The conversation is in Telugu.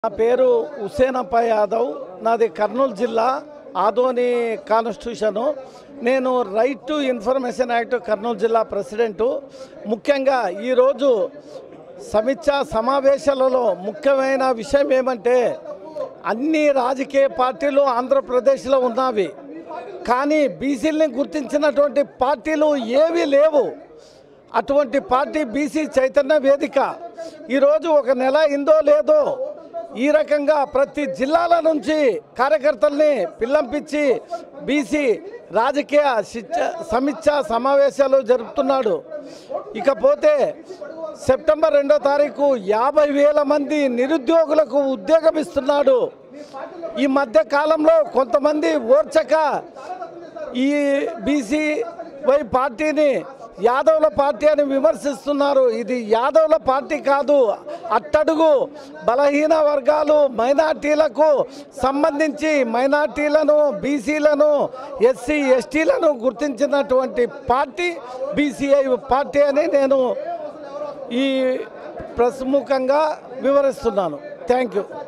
నా పేరు హుసేనప్ప యాదవ్ నాది కర్నూలు జిల్లా ఆదోని కాన్స్టిట్యూషను నేను right to information act Kurnool జిల్లా ప్రెసిడెంటు ముఖ్యంగా ఈరోజు సమీక్ష సమావేశాలలో ముఖ్యమైన విషయం ఏమంటే అన్ని రాజకీయ పార్టీలు ఆంధ్రప్రదేశ్లో ఉన్నవి కానీ బీసీలని గుర్తించినటువంటి పార్టీలు ఏవీ లేవు అటువంటి పార్టీ బీసీ చైతన్య వేదిక ఈరోజు ఒక నెల ఇందో లేదో ఈ రకంగా ప్రతి జిల్లాల నుంచి కార్యకర్తల్ని పిల్లంపించి బీసీ రాజకీయ శిక్ష సమీక్ష సమావేశాలు జరుపుతున్నాడు ఇకపోతే సెప్టెంబర్ రెండో తారీఖు యాభై వేల మంది నిరుద్యోగులకు ఉద్యోగం ఇస్తున్నాడు ఈ మధ్య కాలంలో కొంతమంది ఓర్చక ఈ బీసీ వై పార్టీని యాదవుల పార్టీ అని విమర్శిస్తున్నారు ఇది యాదవుల పార్టీ కాదు అట్టడుగు బలహీన వర్గాలు మైనార్టీలకు సంబంధించి మైనార్టీలను బీసీలను ఎస్సీ ఎస్టీలను గుర్తించినటువంటి పార్టీ బీసీఐ పార్టీ అని నేను ఈ ప్రముఖంగా వివరిస్తున్నాను థ్యాంక్ యూ